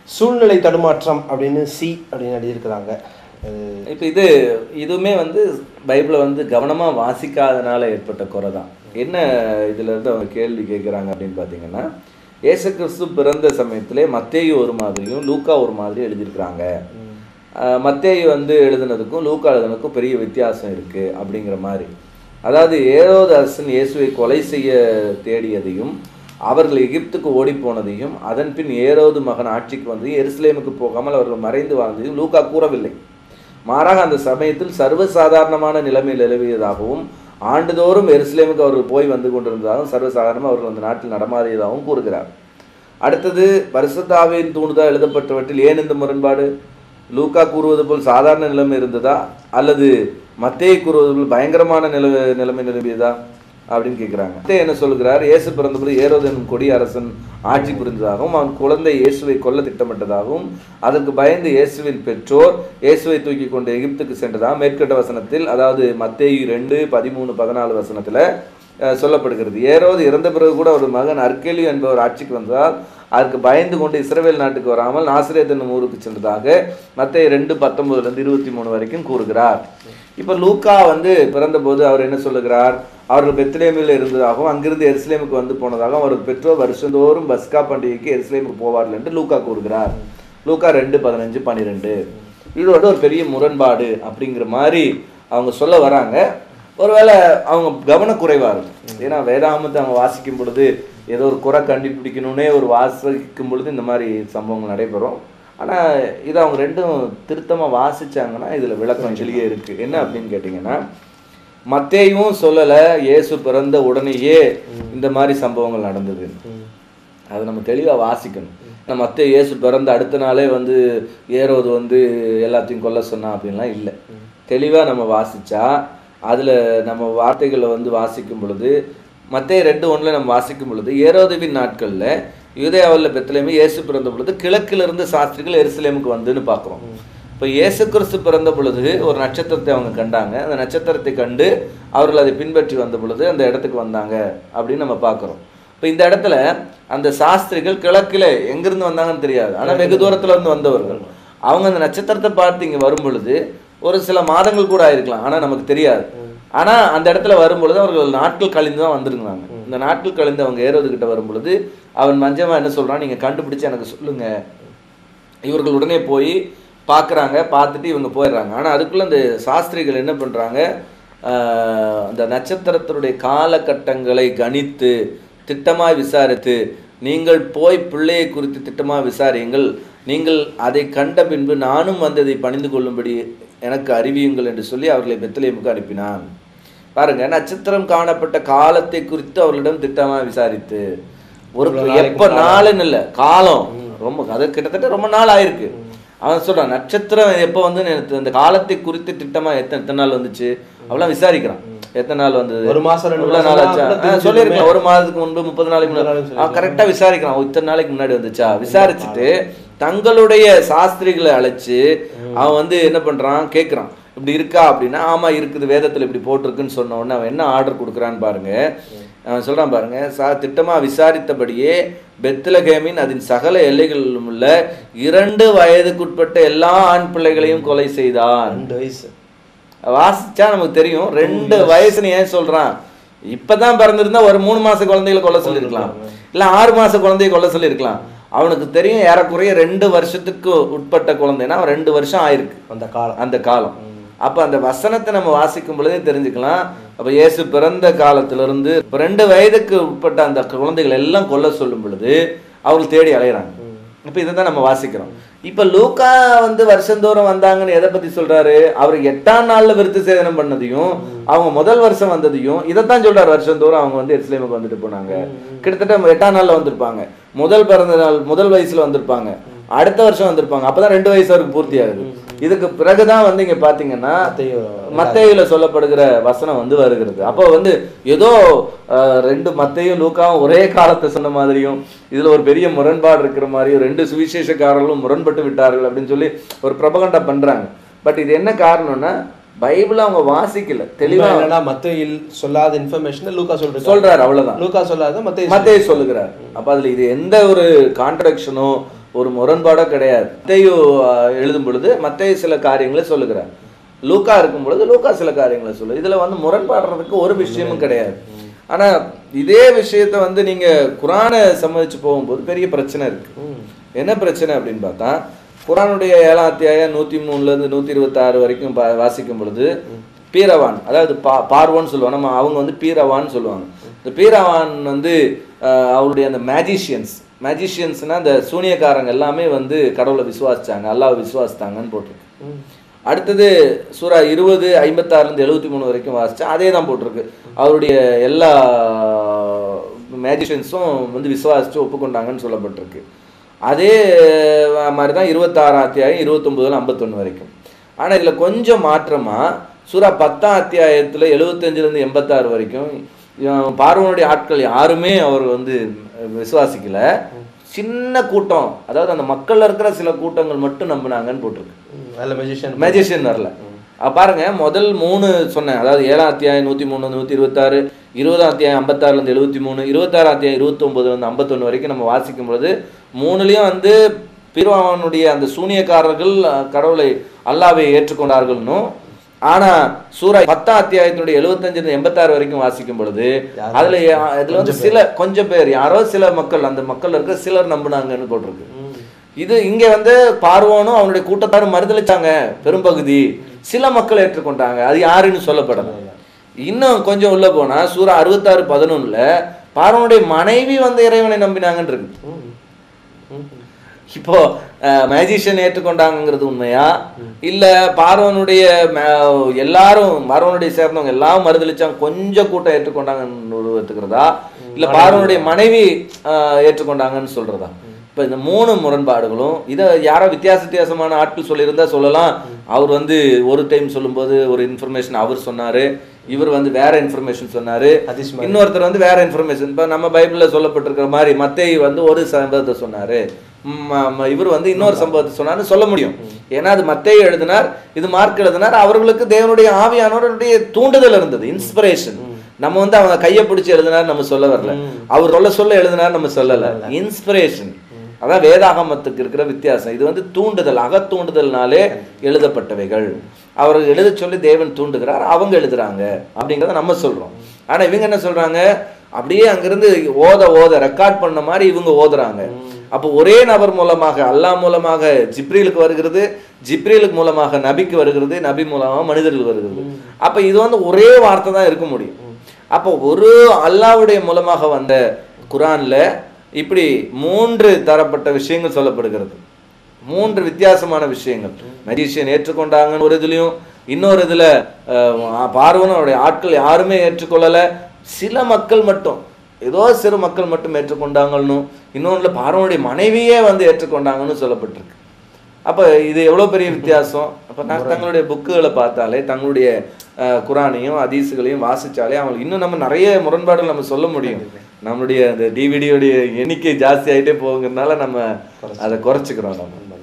சூழ்நிலை தடுமாற்றம் அப்படின்னு சி அப்படின்னு எழுதியிருக்கிறாங்க அது இப்போ இது இதுவுமே வந்து பைபிளை வந்து கவனமாக வாசிக்காதனால ஏற்பட்ட குறை தான் என்ன இதுல இருந்து அவங்க கேள்வி கேட்குறாங்க அப்படின்னு பார்த்தீங்கன்னா இயேசு கிறிஸ்து பிறந்த சமயத்திலே மத்தேயு ஒரு மாதிரியும் லூக்கா ஒரு மாதிரி எழுதியிருக்கிறாங்க ஆஹ் மத்தேயு வந்து எழுதுனதுக்கும் லூக்கா எழுதுனதுக்கும் பெரிய வித்தியாசம் இருக்கு அப்படிங்கிற மாதிரி அதாவது ஏரோது அரசன் இயேசுவை கொலை செய்ய தேடியதையும் அவர்கள் எகிப்துக்கு ஓடி போனதையும் அதன் பின் ஏரோது மகன் ஆட்சிக்கு வந்ததையும் எருசலேமுக்கு போகாமல் அவர்கள் மறைந்து வாழ்ந்ததையும் லூக்கா கூறவில்லை மாறாக அந்த சமயத்தில் சர்வசாதாரணமான நிலைமை நிலவியதாகவும் ஆண்டுதோறும் எருசலேமுக்கு அவர்கள் போய் வந்து கொண்டிருந்ததாகவும் சர்வசாதாரணமாக அவர்கள் அந்த நாட்டில் நடமாடியதாகவும் கூறுகிறார் அடுத்தது பரிசுத்தாவின் தூண்டுதா எழுதப்பட்டவற்றில் ஏன் இந்த முரண்பாடு லூக்கா கூறுவது போல் சாதாரண நிலைமை இருந்ததா அல்லது மத்தேயு கூறுவது போல் பயங்கரமான நில நிலைமை நிலவியதா அப்படின்னு கேட்குறாங்க மத்தேயு என்ன சொல்கிறார் இயேசு பிறந்தபோது ஏரோது எனும் கொடி அரசன் ஆட்சி புரிந்ததாகவும் அவன் குழந்தை இயேசுவை கொல்ல திட்டமிட்டதாகவும் அதற்கு பயந்து இயேசுவின் பெற்றோர் இயேசுவை தூக்கி கொண்டு எகிப்துக்கு சென்றதாக மேற்கட்ட வசனத்தில் அதாவது மத்தேயு ரெண்டு பதிமூணு பதினாலு வசனத்துல அஹ், சொல்லப்படுகிறது ஏரோது இறந்த பிறகு கூட ஒரு மகன் அர்கேலியு என்பவர் ஆட்சிக்கு வந்ததால் அதற்கு பயந்து கொண்டு இஸ்ரவேல் நாட்டுக்கு வராமல் நாசிரியத் என்னும் ஊருக்கு சென்றதாக மத்திய ரெண்டு பத்தொன்பதுலேருந்து இருபத்தி மூணு வரைக்கும் கூறுகிறார் இப்போ லூக்கா வந்து பிறந்தபோது அவர் என்ன சொல்லுகிறார் அவர்கள் பெத்லேமில் இருந்ததாகவும் அங்கிருந்து எருசலேமுக்கு வந்து போனதாகவும் அவர்கள் பெற்றோர் வருஷந்தோறும் பஸ்கா பண்டிகைக்கு எருசலேமுக்கு போவார்கள் என்று லூக்கா கூறுகிறார் லூக்கா ரெண்டு பதினஞ்சு பன்னிரெண்டு இதோட ஒரு பெரிய முரண்பாடு அப்படிங்கிற மாதிரி அவங்க சொல்ல வராங்க ஒருவேளை அவங்க கவனக்குறைவா இருக்கும் ஏன்னா வேதாமத்தை அவங்க வாசிக்கும் பொழுது ஏதோ ஒரு குறை கண்டுபிடிக்கணும்னே ஒரு வாசிக்கும் பொழுது இந்த மாதிரி சம்பவங்கள் நடைபெறும் ஆனா இதை அவங்க ரெண்டும் திருத்தமா வாசிச்சாங்கன்னா இதுல விளக்கம் வெளியே இருக்கு என்ன அப்படின்னு கேட்டிங்கன்னா மத்தேயும் சொல்லல இயேசு பிறந்த உடனேயே இந்த மாதிரி சம்பவங்கள் நடந்தது அதை நம்ம தெளிவா வாசிக்கணும் நம்ம மத்த இயேசு பிறந்த அடுத்த நாளே வந்து ஏரோது வந்து எல்லாத்தையும் கொல்ல சொன்னா அப்படின்லாம் இல்லை தெளிவா நம்ம வாசிச்சா அதுல நம்ம வார்த்தைகளை வந்து வாசிக்கும் பொழுது மத்தேய ரெண்டு ஒண்ணுல நம்ம வாசிக்கும் பொழுது ஏரோதுவின் நாட்கள்ல யூதேயாவில் பெத்லேயுமே இயேசு பிறந்த பொழுது கிழக்கிலிருந்து இருந்து சாஸ்திரிகள் எருசலேமுக்கு வந்துன்னு பார்க்குறோம் இப்போ இயேசு கிறிஸ்து பிறந்த பொழுது ஒரு நட்சத்திரத்தை அவங்க கண்டாங்க அந்த நட்சத்திரத்தை கண்டு அவர்கள் அதை பின்பற்றி வந்த பொழுது அந்த இடத்துக்கு வந்தாங்க அப்படின்னு நம்ம பார்க்குறோம் இப்போ இந்த இடத்துல அந்த சாஸ்திரிகள் கிழக்கில் எங்கிருந்து வந்தாங்கன்னு தெரியாது ஆனால் வெகு தூரத்துல இருந்து வந்தவர்கள் அவங்க அந்த நட்சத்திரத்தை பார்த்து இங்கே வரும் பொழுது ஒரு சில மாதங்கள் கூட ஆயிருக்கலாம் ஆனால் நமக்கு தெரியாது ஆனா அந்த இடத்துல வரும்பொழுது அவர்கள் நாட்கள் கழிந்து தான் வந்திருந்தாங்க இந்த நாட்கள் கழிந்து அவங்க ஏறுவது கிட்ட வரும் பொழுது அவன் மஞ்சமா என்ன சொல்றான் நீங்க கண்டுபிடிச்சு எனக்கு சொல்லுங்க இவர்கள் உடனே போய் பார்க்குறாங்க பார்த்துட்டு இவங்க போயிடுறாங்க ஆனால் அதுக்குள்ள அந்த சாஸ்திரிகள் என்ன பண்ணுறாங்க அந்த நட்சத்திரத்தினுடைய காலகட்டங்களை கணித்து திட்டமாய் விசாரித்து நீங்கள் போய் பிள்ளையை குறித்து திட்டமாக விசாரியுங்கள் நீங்கள் அதை கண்ட பின்பு நானும் வந்து அதை பணிந்து கொள்ளும்படி எனக்கு அறிவியுங்கள் என்று சொல்லி அவர்களை பெத்தலேமுக்கு அனுப்பினான் பாருங்க நட்சத்திரம் காணப்பட்ட காலத்தை குறித்து அவர்களிடம் திட்டமாக விசாரித்து ஒரு எப்ப நாளுன்னு இல்லை காலம் ரொம்ப அது கிட்டத்தட்ட ரொம்ப நாள் ஆயிருக்கு அவன் சொல்றான் நட்சத்திரம் எப்போ வந்து எனக்கு இந்த காலத்தை குறித்து திட்டமா எத்தனை எத்தனை நாள் வந்துச்சு அவெல்லாம் விசாரிக்கிறான் எத்தனை நாள் வந்தது ஒரு மாசம், ரெண்டு இவ்வளவு மாசம் நாள் தான் ஆச்சா கூட ஆ, தெரிஞ்சுக்கணுமே. சொல்லியிருக்கலாம் ஒரு மாதத்துக்கு முன்பு முப்பது நாளைக்கு முப்பது முன்னாடி நாளைக்கு கரெக்டா விசாரிக்கிறான் ஓ, இத்தனை நாளைக்கு முன்னாடி வந்துச்சா விசாரிச்சுட்டு தங்களுடைய சாஸ்திரிகளை அழைச்சு அவன் வந்து என்ன பண்றான் கேட்குறான் இப்படி இருக்கா அப்படின்னா ஆமா இருக்குது வேதத்துல இப்படி போட்டிருக்குன்னு சொன்ன உடனே அவன் என்ன ஆர்டர் கொடுக்குறான்னு பாருங்க அவன் சொல்றான் பாருங்க சா திட்டமா விசாரித்தபடியே பெத்லகேமின் அதன் சகல எல்லைகளிலும் உள்ள இரண்டு வயதுக்குட்பட்ட எல்லா ஆண் பிள்ளைகளையும் கொலை செய்தான் ரெண்டு வயசு வாசிச்சா நமக்கு தெரியும் ரெண்டு வயசுன்னு ஏன் சொல்றான் இப்பதான் பிறந்திருந்தா ஒரு மூணு மாச குழந்தைகளை கொல்ல சொல்லியிருக்கலாம் இல்ல ஆறு மாச குழந்தைய கொல்ல சொல்லியிருக்கலாம் அவனுக்கு தெரியும் ஏறக்குறைய ரெண்டு வருஷத்துக்கு உட்பட்ட குழந்தைன்னா அவன் ரெண்டு வருஷம் ஆயிருக்கு அந்த காலம் அந்த காலம் அப்ப அந்த வசனத்தை நம்ம வாசிக்கும் பொழுதே தெரிஞ்சுக்கலாம் அப்ப இயேசு பிறந்த காலத்திலிருந்து இப்ப ரெண்டு வயதுக்கு உட்பட்ட அந்த குழந்தைகள் எல்லாம் கொல்ல சொல்லும் பொழுது அவர்கள் தேடி அலையிறாங்க இப்ப இதை தான் நம்ம வாசிக்கிறோம் இப்ப லூக்கா வந்து வருஷந்தோறும் வந்தாங்கன்னு எதை பத்தி சொல்றாரு அவர் எட்டாம் நாள்ல விருத்து சேதனம் பண்ணதையும் அவங்க முதல் வருஷம் வந்ததையும் இதைத்தான் சொல்றாரு வருஷந்தோறும் அவங்க வந்து எருசலேமுக்கு வந்துட்டு போனாங்க கிட்டத்தட்ட எட்டாம் நாள்ல வந்திருப்பாங்க முதல் பிறந்த நாள் முதல் வயசுல வந்திருப்பாங்க அடுத்த வருஷம் வந்திருப்பாங்க அப்பதான் ரெண்டு வயசு வரைக்கும் பூர்த்தி ஆகுது இதுக்கு பிறகுதான் வந்து இங்க பாத்தீங்கன்னா மத்தேயு மத்தேயுல சொல்லப்படுகிற வசனம் வந்து வருகிறது அப்போ வந்து ஏதோ அஹ், ரெண்டு மத்தையும் லூக்காவும் ஒரே காலத்தை சொன்ன மாதிரியும் இதுல ஒரு பெரிய முரண்பாடு இருக்கிற மாதிரியும் ரெண்டு சுவிசேஷக்காரர்களும் முரண்பட்டு விட்டார்கள் அப்படின்னு சொல்லி ஒரு பிரபகண்டா பண்றாங்க பட் இது என்ன காரணம்னா பைபிள் அவங்க வாசிக்கல தெளிவா தெளிவா என்னன்னா மத்தேயில் சொல்லாத இன்ஃபர்மேஷன் லூக்கா சொல்றாரு சொல்றாரு அவ்வளவுதான் லூக்கா சொல்லாத மத்தேயு மத்தேயு சொல்லுகிறார் அப்ப அதுல இது எந்த ஒரு கான்ட்ரடிக்ஷனோ ஒரு முரண்பாடோ கிடையாது மத்தேயு அஹ், எழுதும் பொழுது மத்தேயு சில காரியங்களை சொல்லுகிறார் லூக்கா இருக்கும் பொழுது லூக்கா சில காரியங்களை சொல்லு இதுல வந்து முரண்பாடுறதுக்கு ஒரு விஷயமும் கிடையாது ஆனா இதே விஷயத்த வந்து நீங்க குரானை சம்மதிச்சு போகும்போது பெரிய பிரச்சனை இருக்கு என்ன பிரச்சனை அப்படின்னு பார்த்தா குரானுடைய ஏழாம் அத்தியாயம் நூத்தி மூணுல இருந்து நூத்தி இருபத்தாறு வரைக்கும் பா- வாசிக்கும் பொழுது பீரவான் அதாவது பா பார்வோன்னு சொல்லுவாங்க நம்ம அவங்க வந்து பீரவான்னு சொல்லுவாங்க இந்த பீரவான் வந்து அஹ், அவருடைய அந்த மேஜிஷியன்ஸ் மேஜிஷியன்ஸ்னா அந்த சூனியக்காரங்க எல்லாமே வந்து கடவுளை விசுவாசிச்சாங்க அல்லாஹ் விசுவாசித்தாங்கன்னு போட்டிருக்கு அடுத்தது சூரா இருபது ஐம்பத்தாறுலேருந்து எழுபத்தி மூணு வரைக்கும் வாசிச்சா அதே தான் போட்டிருக்கு அவருடைய எல்லா மேஜிஷியன்ஸும் வந்து விசுவாசித்து ஒப்புக்கொண்டாங்கன்னு சொல்லப்பட்டிருக்கு அதே மாதிரி தான் இருபத்தாறாம் அத்தியாயம் இருபத்தொம்பதுல ஐம்பத்தொன்று வரைக்கும் ஆனால் இதில் கொஞ்சம் மாற்றமாக சூரா பத்தாம் அத்தியாயத்தில் எழுபத்தஞ்சிலேருந்து எண்பத்தாறு வரைக்கும் இவன் பார்வனுடைய ஆட்கள் யாருமே அவர் வந்து விசுவாசிக்கல சின்ன கூட்டம் அதாவது அந்த மக்கள்ல இருக்கிற சில கூட்டங்கள் மட்டும் நம்பினாங்கன்னு போட்டிருக்கு அதில் மெஜிஷியன் மேஜிஷியன் வரல அப்ப பாருங்க முதல் மூணு சொன்னேன் அதாவது ஏழாம் அத்தியாயம் நூத்தி மூணு நூத்தி இருபத்தாறு இருபதாம் அத்தியாயம் ஐம்பத்தாறுல இருந்து எழுபத்தி மூணு இருபத்தாறாம் அத்தியாயம் இருபத்தொன்பதுல இருந்து ஐம்பத்தொன்னு வரைக்கும் நம்ம வாசிக்கும் பொழுது மூணுலயும் வந்து பிரிவாவனுடைய அந்த சூனியக்காரர்கள் அஹ், கடவுளை அல்லாவை ஏற்றுக்கொண்டார்கள்னும் ஆனா சூரா பத்தாம் அத்தியாயத்தினுடைய எழுபத்தஞ்சு இருந்து எண்பத்தாறு வரைக்கும் வாசிக்கும் பொழுது யாரு? அதுல யா- இதுல வந்து சில கொஞ்சம் பேர் யாரோ சில மக்கள் அந்த மக்கள் இருக்க சிலர் நம்பினாங்கன்னு போட்டிருக்கு இது இங்க வந்து பார்வோனும் அவனுடைய கூட்டத்தாரும் மறுதளிச்சாங்க பெரும்பகுதி சில மக்கள் ஏற்றுக்கொண்டாங்க அது யாருன்னு சொல்லப்படல இன்னும் கொஞ்சம் உள்ள போனா சூரா அறுபத்தாறு பதினொன்னுல பார்வனுடைய மனைவி வந்து இறைவனை நம்பினாங்கன்னு இருக்கு இப்போ மேஜிஷியன் ஏற்றுக்கொண்டாங்கங்கிறது உண்மையா இல்ல பார்வனுடைய ம- எல்லாரும் பார்வனுடைய சேர்ந்தவங்க எல்லாம் மறுதளிச்சாங்க கொஞ்சம் கூட்டம் ஏற்றுக்கொண்டாங்கன்னு ஒத்துக்கிறதா இல்ல பார்வனுடைய மனைவி ஆஹ், ஏற்றுக்கொண்டாங்கன்னு சொல்றதா இப்ப இந்த மூணு முரண்பாடுகளும் இதை யாரோ வித்தியாச வித்தியாசமான ஆட்கள் சொல்லியிருந்தா சொல்லலாம் அவர் வந்து ஒரு டைம் சொல்லும்போது ஒரு இன்ஃபர்மேஷன் அவர் சொன்னாரு இவர் வந்து வேற இன்ஃபர்மேஷன் சொன்னாரு ஹதீஸ் மாதிரி. இன்னொருத்தர் வந்து வேற இன்ஃபர்மேஷன் இப்போ நம்ம பைபிள்ல சொல்லப்பட்டிருக்கிற மாதிரி மத்தேயு வந்து ஒரு சம்பவத்தை சொன்னாரு ம், ம- இவர் வந்து இன்னொரு சம்பவத்தை சொன்னாருன்னு சொல்ல முடியும் ஏன்னா அது மத்தேயு எழுதினார் இது மார்க் எழுதினார் அவர்களுக்கு தேவனுடைய ஆவியானவருடைய தூண்டுதல் இருந்தது இன்ஸ்பிரேஷன் நம்ம வந்து அவங்க கையை பிடிச்சி எழுதினார் நம்ம சொல்ல வரல அவர் சொல்ல சொல்ல எழுதினார் நம்ம சொல்லல இன்ஸ்பிரேஷன் அதான் வேதாகமத்துக்கு இருக்கிற வித்தியாசம் இது வந்து தூண்டுதல் அகத்தூண்டுதல்னாலே எழுதப்பட்டவைகள் அவர் எழுத சொல்லி தேவன் தூண்டுகிறார் அவங்க எழுதுறாங்க அப்படிங்கிறத நம்ம சொல்றோம் ஆனா இவங்க என்ன சொல்றாங்க அப்படியே அங்கிருந்து ஓத ஓத ரெக்கார்ட் பண்ண மாதிரி இவங்க ஓதுறாங்க அப்போ ஒரே நபர் மூலமாக அல்லாஹ் மூலமாக ஜிப்ரீலுக்கு வருகிறது ஜிப்ரீலுக்கு மூலமாக நபிக்கு வருகிறது நபி மூலமாக மனிதர்களுக்கு வருகிறது அப்ப இது வந்து ஒரே வார்த்தை தான் இருக்க முடியும் அப்போ ஒரு அல்லாஹ்வுடைய மூலமாக வந்த குரான்ல இப்படி மூன்று தரப்பட்ட விஷயங்கள் சொல்லப்படுகிறது மூன்று வித்தியாசமான விஷயங்கள் மெஜிஷியன் ஏற்றுக்கொண்டாங்கன்னு ஒரு இதுலயும் இன்னொரு இதுல அஹ், பார்வனும் அவருடைய ஆட்கள் யாருமே ஏற்றுக்கொள்ளல சில மக்கள் மட்டும் ஏதோ சிறு மக்கள் மட்டும் ஏற்றுக்கொண்டாங்கன்னு இன்னொன்றுல பார்வனுடைய மனைவியே வந்து ஏற்றுக்கொண்டாங்கன்னு சொல்லப்பட்டிருக்கு அப்ப இது எவ்வளவு பெரிய வித்தியாசம் அப்ப நான் தங்களுடைய புக்குகளை பார்த்தாலே தங்களுடைய அஹ், குரானையும் அதீசுகளையும் வாசிச்சாலே அவங்களுக்கு இன்னும் நம்ம நிறைய முரண்பாடுகள் நம்ம சொல்ல முடியும் நம்மளுடைய அந்த டிவிடியோடைய எண்ணிக்கை ஜாஸ்தி ஆயிட்டே போகுங்கிறதுனால நம்ம அதை குறைச்சிக்கிறோம் நம்ம